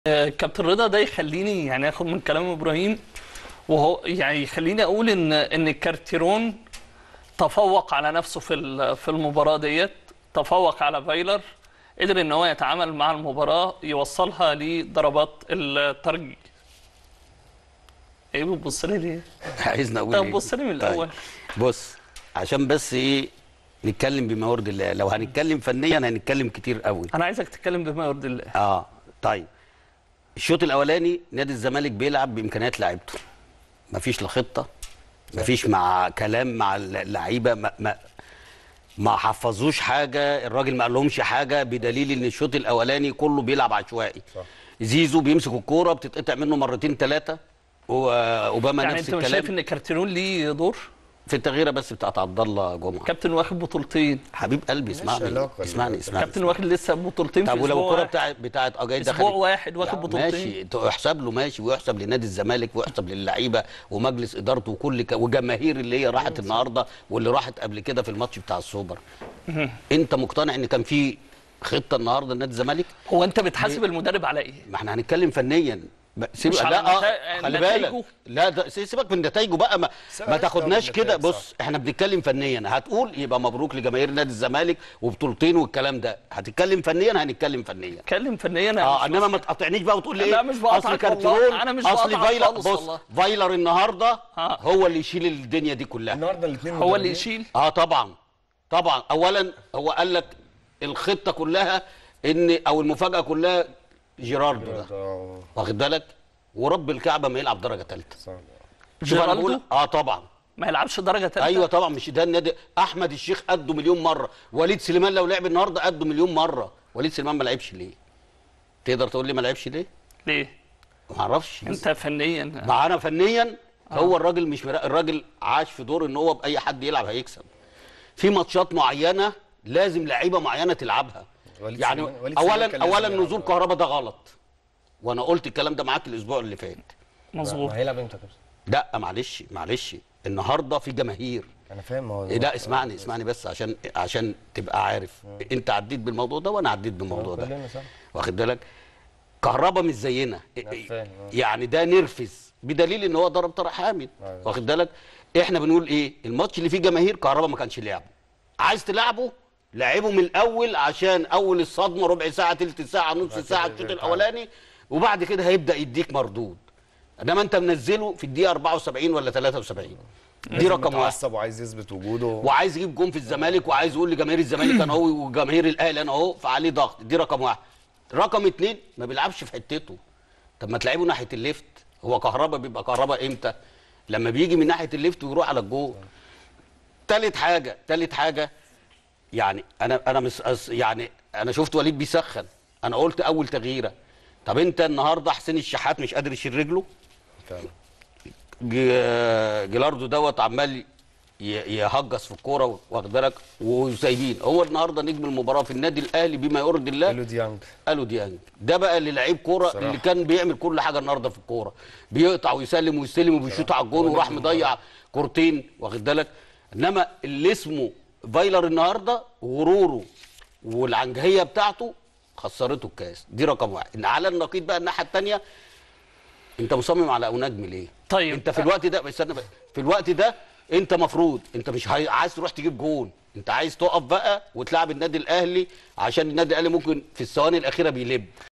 آه، كابتن رضا ده يخليني يعني اخد من كلام ابراهيم وهو يعني يخليني اقول ان ان كارتيرون تفوق على نفسه في ال- في المباراه ديت تفوق على فايلر قدر ان هو يتعامل مع المباراه يوصلها لضربات الترجي ايه بتبص لي ليه؟ عايزني اقول طب ايه بص لي من طيب. الاول بص عشان بس ايه نتكلم بما يرضي الله لو هنتكلم فنيا هنتكلم كتير قوي انا عايزك تتكلم بما يرضي الله اه طيب الشوط الاولاني نادي الزمالك بيلعب بامكانيات لعيبته مفيش لا خطه مفيش مع كلام مع اللعيبه ما, ما ما حفظوش حاجه الراجل ما قالهمش حاجه بدليل ان الشوط الاولاني كله بيلعب عشوائي صح. زيزو بيمسك الكوره بتتقطع منه مرتين ثلاثه واوباما يعني نفس انت مش الكلام شايف ان كارتيرون ليه دور؟ في التغييره بس بتاعت عبد الله جمعه كابتن واخد بطولتين حبيب قلبي اسمعني علاقة اسمعني ال- اسمعني كابتن واخد لسه بطولتين في طب ولو اسبوع الكره واحد. بتاعت بتاعت اجاي اسبوع دخلت واحد واخد لا، بطولتين ماشي تحسب له ماشي ويحسب لنادي الزمالك ويحسب للعيبه ومجلس ادارته وكل ك... وجماهير اللي هي راحت النهارده واللي راحت قبل كده في الماتش بتاع السوبر انت مقتنع ان كان في خطه النهارده لنادي الزمالك هو انت بتحاسب المدرب على ايه؟ ما احنا هنتكلم فنيا ب- سيب مش على لا نتا- خلي نتايجه؟ بالك لا ده سي- سيبك من نتائجه بقى ما, سيبك ما من تاخدناش النتائج، كده صح. بص احنا بنتكلم فنيا هتقول يبقى مبروك لجماهير نادي الزمالك وبطولتين والكلام ده هتتكلم فنيا هنتكلم فنيا اتكلم فنيا انا اه مش انما بس- ما تقاطعنيش بقى وتقول لي لا، ايه مش بقاطعك اصل والله. كارتيرون أنا مش اصل بقاطعك فايلر خالص بص والله. فايلر النهارده آه. هو اللي يشيل الدنيا دي كلها النهارده الاثنين هو اللي يشيل اه طبعا طبعا اولا هو قال لك الخطه كلها ان او المفاجاه كلها جيراردو ده واخد بالك ورب الكعبه ما يلعب درجه ثالثه شوف انا جيرالدو بقول اه طبعا ما يلعبش درجه ثالثه ايوه طبعا مش ده النادي احمد الشيخ قده مليون مره وليد سليمان لو لعب النهارده قده مليون مره وليد سليمان ما لعبش ليه تقدر تقول لي ما لعبش ليه ليه؟ ما اعرفش انت فنيا معانا فنيا هو الراجل مش مرا... الراجل عاش في دور ان هو باي حد يلعب هيكسب في ماتشات معينه لازم لعيبه معينه تلعبها وليد يعني سليمان- وليد سليمان اولا كان لازم اولا يلعب. نزول كهربا ده غلط وانا قلت الكلام ده معاك الاسبوع اللي فات مظبوط ما هيلعب امتى كده؟ لا معلش معلش النهارده في جماهير انا فاهم هو إيه لا اسمعني اسمعني بس عشان عشان تبقى عارف انت عديت بالموضوع ده وانا عديت بالموضوع ده كلنا صح واخد بالك كهربا مش زينا أنا فاهم، آه. يعني ده نرفز بدليل ان هو ضرب طارق حامد أيوة. واخد بالك احنا بنقول ايه الماتش اللي فيه جماهير كهربا ما كانش لعبه عايز تلعبه لعبه من الاول عشان اول الصدمه ربع ساعه تلت ساعه نص بعد ساعه كده الشوط يرجع. الاولاني وبعد كده هيبدا يديك مردود انما انت منزله في الدقيقه 74 ولا 73 دي رقم واحد متعصب وعايز يثبت وجوده وعايز يجيب جون في الزمالك وعايز يقول لجماهير الزمالك انا هو وجماهير الاهلي انا اهو فعليه ضغط دي رقم واحد رقم اتنين ما بيلعبش في حتته طب ما تلعبه ناحيه الليفت هو كهربا بيبقى كهربا امتى لما بيجي من ناحيه الليفت ويروح على الجول تالت حاجه تالت حاجه يعني انا انا مش أص- يعني انا شفت وليد بيسخن انا قلت اول تغييره طب انت النهارده حسين الشحات مش قادر يشيل رجله فعلا. ج- جيلاردو دوت عمال ي- يهجس في الكوره واخد بالك وسايبين هو النهارده نجم المباراه في النادي الاهلي بما يرضي الله قالوا ديانج قالوا ديانج ده بقى اللي لعيب كوره صراحة. اللي كان بيعمل كل حاجه النهارده في الكوره بيقطع ويسلم ويستلم وبيشوط على الجون هو وراح نجم مضيع كورتين واخد بالك انما اللي اسمه فايلر النهارده غروره والعنجهيه بتاعته خسرته الكاس دي رقم واحد إن على النقيض بقى الناحيه الثانيه انت مصمم على او نجم ليه؟ طيب. انت في الوقت ده استنى بقى في الوقت ده انت مفروض انت مش هاي- عايز تروح تجيب جون انت عايز تقف بقى وتلعب النادي الاهلي عشان النادي الاهلي ممكن في الثواني الاخيره بيلب